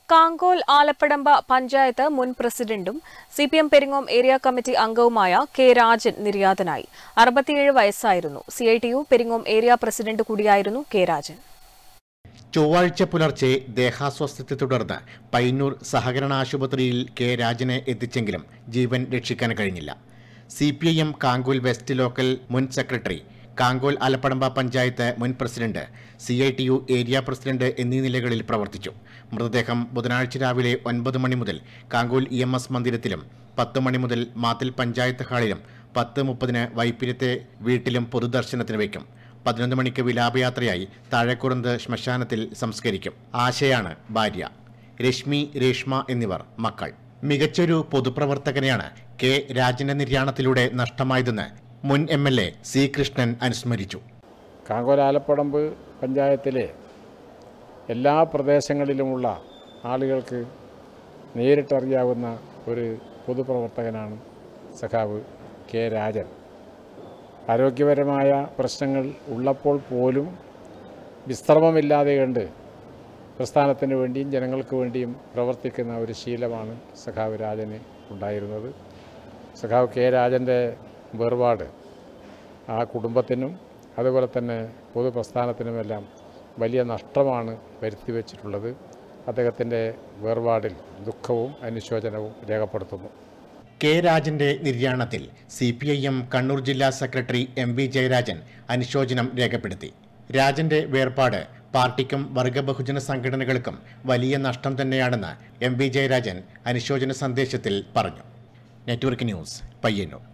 കാങ്കോൽ ആലപ്പടമ്പ പഞ്ചായത്ത് മുൻ പ്രസിഡന്റും C P M Peringome area committee അംഗവുമായ കെ രാജൻ നിര്യാതനായി അറുപത്തിയേഴ് വയസ്സായിരുന്നു C I T U Peringome area president കൂടിയായിരുന്നു കെ രാജൻ ചൊവ്വാഴ്ച പുലർച്ചെ ദേഹാസ്വാസ്ഥ്യത്തെ തുടർന്ന് പയ്യന്നൂർ സഹകരണ ആശുപത്രിയിൽ കെ രാജനെ എത്തിച്ചെങ്കിലും ജീവൻ രക്ഷിക്കാൻ കഴിഞ്ഞില്ല C P I M Kankol west local മുൻ സെക്രട്ടറി കാങ്കോൽ ആലപ്പടമ്പ പഞ്ചായത്ത് മുൻ president C I T U area president എന്നീ നിലകളിൽ പ്രവർത്തിച്ചു മൃതദേഹം ബുധനാഴ്ച രാവിലെ ഒൻപത് മണി മുതൽ കാങ്കോൽ ഇ എം എസ് മന്ദിരത്തിലും പത്ത് മണി മുതൽ മാത്തിൽ പഞ്ചായത്ത് ഹാളിലും പത്ത് മുപ്പതിന് വൈപ്പിരത്തെ വീട്ടിലും പൊതുദർശനത്തിന് വയ്ക്കും പതിനൊന്ന് മണിക്ക് വിലാപയാത്രയായി താഴെക്കുറന്ത് ശ്മശാനത്തിൽ സംസ്കരിക്കും ആശയാണ് ഭാര്യ രശ്മി രേഷ്മ എന്നിവർ മക്കൾ മികച്ചൊരു പൊതുപ്രവർത്തകനെയാണ് കെ രാജന്റെ നിര്യാണത്തിലൂടെ നഷ്ടമായതെന്ന് മുൻ M L A C Krishnan അനുസ്മരിച്ചു കാങ്കോലാലപ്പടമ്പ് പഞ്ചായത്തിലെ എല്ലാ പ്രദേശങ്ങളിലുമുള്ള ആളുകൾക്ക് നേരിട്ടറിയാവുന്ന ഒരു പൊതുപ്രവർത്തകനാണ് സഖാവ് കെ രാജൻ ആരോഗ്യപരമായ പ്രശ്നങ്ങൾ ഉള്ളപ്പോൾ പോലും വിശ്രമമില്ലാതെ കണ്ട് പ്രസ്ഥാനത്തിന് വേണ്ടിയും ജനങ്ങൾക്ക് വേണ്ടിയും പ്രവർത്തിക്കുന്ന ഒരു ശീലമാണ് സഖാവ് രാജന് ഉണ്ടായിരുന്നത് സഖാവ് കെ രാജൻ്റെ വേർപാട് ആ കുടുംബത്തിനും അതുപോലെ തന്നെ പൊതുപ്രസ്ഥാനത്തിനുമെല്ലാം വലിയ നഷ്ടമാണ് വരുത്തിവെച്ചിട്ടുള്ളത് അദ്ദേഹത്തിൻ്റെ വേർപാടിൽ ദുഃഖവും അനുശോചനവും രേഖപ്പെടുത്തുന്നു കെ രാജന്റെ നിര്യാണത്തിൽ C P I M Kannur ജില്ലാ സെക്രട്ടറി എം വി ജയരാജൻ അനുശോചനം രേഖപ്പെടുത്തി രാജന്റെ വേർപാട് പാർട്ടിക്കും വർഗ ബഹുജന സംഘടനകൾക്കും വലിയ നഷ്ടം തന്നെയാണെന്ന് എം വി ജയരാജൻ അനുശോചന സന്ദേശത്തിൽ പറഞ്ഞു നെറ്റ്വർക്ക് ന്യൂസ് പയ്യന്നൂർ